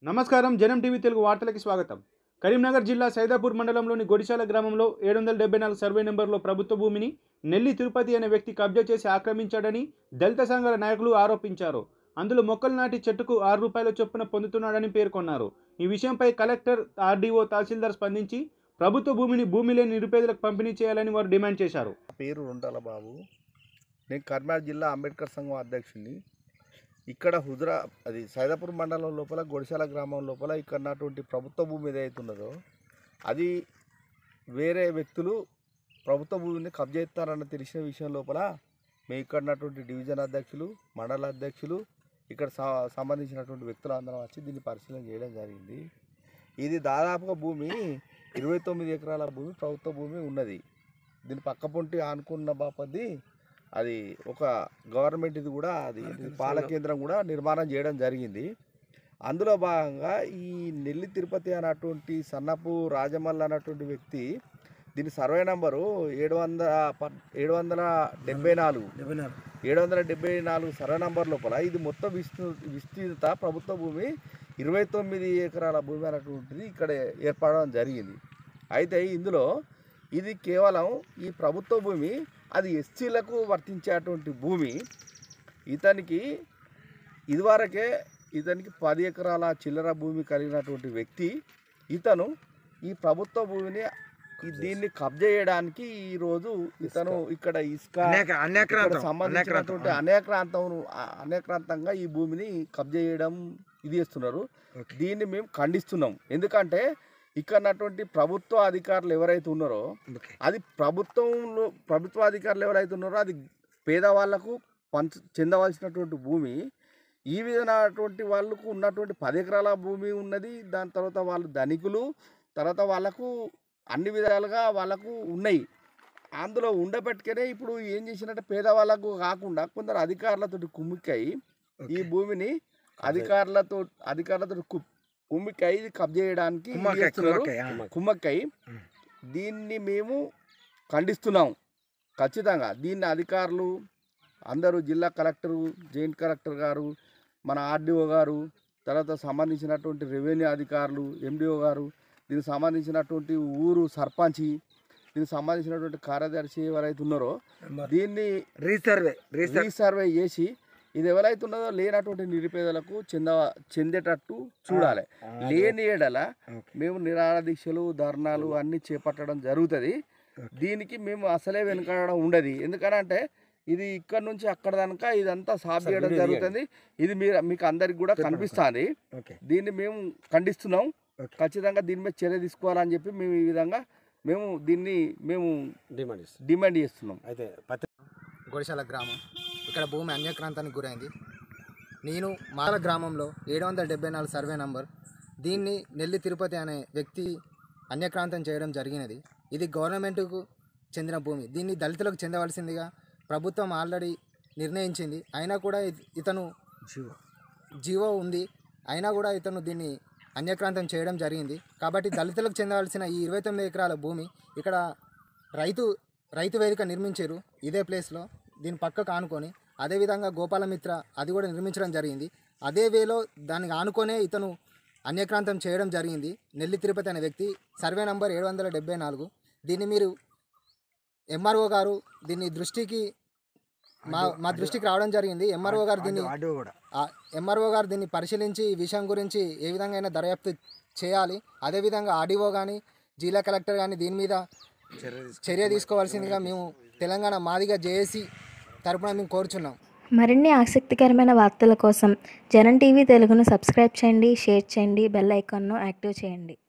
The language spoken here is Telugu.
నమస్కారం జనం టీవీ తెలుగు వార్తలకి స్వాగతం కరీంనగర్ జిల్లా సైదాపూర్ మండలంలోని గొడిశాల గ్రామంలో ఏడు వందల డెబ్బై నాలుగు సర్వే నెంబర్లో ప్రభుత్వ భూమిని నెల్లి తిరుపతి అనే వ్యక్తి కబ్జా చేసి ఆక్రమించాడని దళిత సంఘాల నాయకులు ఆరోపించారు అందులో మొక్కలు నాటి చెట్టుకు ఆరు రూపాయల చొప్పున పొందుతున్నాడని పేర్కొన్నారు ఈ విషయంపై కలెక్టర్ ఆర్డీఓ తహసీల్దార్ స్పందించి ప్రభుత్వ భూమిని భూమి లేని నిరుపేదలకు పంపిణీ చేయాలని వారు డిమాండ్ చేశారు నా పేరు రొంటాల బాబు నేను కర్నాటక జిల్లా అంబేద్కర్ సంఘం అధ్యక్షుడిని ఇక్కడ హుజరా అది సైదాపూర్ మండలం లోపల గొడిశాల గ్రామం లోపల ఇక్కడ ఉన్నటువంటి ప్రభుత్వ భూమి ఏదైతే ఉన్నదో అది వేరే వ్యక్తులు ప్రభుత్వ భూమిని కబ్జా చేస్తారన్న తెలిసిన విషయం లోపల మేము ఇక్కడ ఉన్నటువంటి డివిజన్ అధ్యక్షులు మండల అధ్యక్షులు ఇక్కడ స- సంబంధించినటువంటి వ్యక్తులు అందరం వచ్చి దీన్ని పరిశీలన చేయడం జరిగింది ఇది దాదాపుగా భూమి ఇరవై తొమ్మిది ఎకరాల భూమి ప్రభుత్వ భూమి ఉన్నది దీని పక్క పొంటి ఆనుకున్న బాపది అది ఒక గవర్నమెంట్ ఇది కూడా అది పాల కేంద్రం కూడా నిర్మాణం చేయడం జరిగింది అందులో భాగంగా ఈ నెల్లి తిరుపతి అన్నటువంటి సన్నపు రాజమల్ల అన్నటువంటి వ్యక్తి దీని సర్వే నంబరు ఏడు వందల ప- ఏడు వందల డెబ్బై నాలుగు ఏడు వందల డెబ్బై నాలుగు సర్వే నంబర్ లోపల ఇది మొత్తం విస్తృ విస్తృత ప్రభుత్వ భూమి ఇరవై తొమ్మిది ఎకరాల భూమి అన్నటువంటిది ఇక్కడ ఏర్పడడం జరిగింది అయితే ఇందులో ఇది కేవలం ఈ ప్రభుత్వ భూమి అది ఎస్సీలకు వర్తించేటువంటి భూమి ఇతనికి ఇదివరకే ఇతనికి పది ఎకరాల చిల్లర భూమి కలిగినటువంటి వ్యక్తి ఇతను ఈ ప్రభుత్వ భూమిని ఈ దీన్ని కబ్జా చేయడానికి ఈ రోజు ఇతను ఇక్కడ ఇసుక అనేక ఇక్కడ అనేక్రాంతం సంబంధించినటువంటి అనేక్రాంతం అనేక్రాంతంగా ఈ భూమిని కబ్జా చేయడం ఇది చేస్తున్నారు ఓకే. దీన్ని మేము ఖండిస్తున్నాం ఎందుకంటే ఇక్కడ ఉన్నటువంటి ప్రభుత్వ అధికారులు ఎవరైతే ఉన్నారో ఓకే. అది ప్రభుత్వంలో ప్రభుత్వ అధికారులు ఎవరైతే ఉన్నారో అది పేదవాళ్లకు పంచ చెందవలసినటువంటి భూమి ఈ విధమైనటువంటి వాళ్ళకు ఉన్నటువంటి పది ఎకరాల భూమి ఉన్నది దాని తర్వాత వాళ్ళు ధనికులు తర్వాత వాళ్ళకు అన్ని విధాలుగా వాళ్ళకు ఉన్నాయి అందులో ఉండబెట్టుకనే ఇప్పుడు ఏం చేసినట్టే పేదవాళ్ళకు కాకుండా కొందరు అధికారులతో కుమ్మిక్కై ఈ భూమిని అధికారులతో అధికారులతో కు- కుమ్మిక్కై ఇది కబ్జా చేయడానికి ఇది కుమ్మకాయ, చేస్తున్నారు. కుమ్మకాయ, ఆ. కుమ్మక్కై ఉం. దీన్ని మేము ఖండిస్తున్నాం ఖచ్చితంగా దీన్ని అధికారులు అందరూ జిల్లా కలెక్టరు జాయింట్ కలెక్టర్ గారు మన ఆర్డీఓ గారు తర్వాత సంబంధించినటువంటి రెవెన్యూ అధికారులు ఎండిఓ గారు దీనికి సంబంధించినటువంటి ఊరు సర్పంచి దీనికి సంబంధించినటువంటి కార్యదర్శి ఎవరైతే ఉన్నారో దీన్ని రీసర్వే రీసర్వే రీసర్వే చేసి ఇది ఎవరైతే ఉన్నదో లేనటువంటి నిరుపేదలకు చెంద చెందేటట్టు చూడాలి లేని ఎడల ఓకే. మేము నిరాహార దీక్షలు ధర్నాలు అన్నీ చేపట్టడం జరుగుతుంది దీనికి మేము అసలే వెనకడం ఉండదు ఎందుకనంటే ఇది ఇక్కడ నుంచి అక్కడ దాకా ఇదంతా సాఫ్ చేయడం జరుగుతుంది ఇది మీరు మీకు అందరికి కూడా కనిపిస్తుంది ఓకే దీన్ని మేము ఖండిస్తున్నాం ఓకే. ఖచ్చితంగా దీని మీద చర్య తీసుకోవాలని చెప్పి మేము ఈ విధంగా మేము దీన్ని మేము డిమాండ్ చేస్తుంది డిమాండ్ చేస్తున్నాం అయితే పత్తి గొడిశాల గ్రామం ఇక్కడ భూమి అన్యక్రాంతానికి గురైంది నేను మాల గ్రామంలో ఏడు వందల డెబ్బై నాలుగు సర్వే నంబర్ దీన్ని నెల్లి తిరుపతి అనే వ్యక్తి అన్యక్రాంతం చేయడం జరిగినది ఇది గవర్నమెంట్కు చెందిన భూమి దీన్ని దళితులకు చెందవలసిందిగా ప్రభుత్వం ఆల్రెడీ నిర్ణయించింది అయినా కూడా ఇ- ఇతను జీవో జీవో ఉంది అయినా కూడా ఇతను దీన్ని అన్యక్రాంతం చేయడం జరిగింది కాబట్టి దళితులకు చెందవలసిన ఈ ఇరవై తొమ్మిది ఎకరాల భూమి ఇక్కడ రైతు రైతు వేదిక నిర్మించారు ఇదే ప్లేస్లో దీని పక్కకు ఆనుకొని అదేవిధంగా గోపాలమిత్ర అది కూడా నిర్మించడం జరిగింది అదే వేలో దానికి ఆనుకొనే ఇతను అన్యక్రాంతం చేయడం జరిగింది నెల్లి తిరుపతి అనే వ్యక్తి సర్వే నంబర్ ఏడు వందల డెబ్బై నాలుగు దీన్ని మీరు ఎంఆర్ఓ గారు దీన్ని దృష్టికి మా మా దృష్టికి రావడం జరిగింది ఎంఆర్ఓ గారు దీన్ని ఆడియో కూడా ఎంఆర్ఓ గారు దీన్ని పరిశీలించి ఈ విషయం గురించి ఏ విధంగా అయినా దర్యాప్తు చేయాలి అదేవిధంగా ఆర్డీఓ కానీ జిల్లా కలెక్టర్ కానీ దీని మీద చర్య తీసుకు- చర్య తీసుకోవాల్సిందిగా మేము తెలంగాణ మాదిగా జేఏసీ తరపున మేము కోరుచున్నాం మరిన్ని ఆసక్తికరమైన వార్తల కోసం జనం టీవీ తెలుగును సబ్స్క్రైబ్ చేయండి షేర్ చేయండి బెల్ ఐకాన్ను యాక్టివ్ చేయండి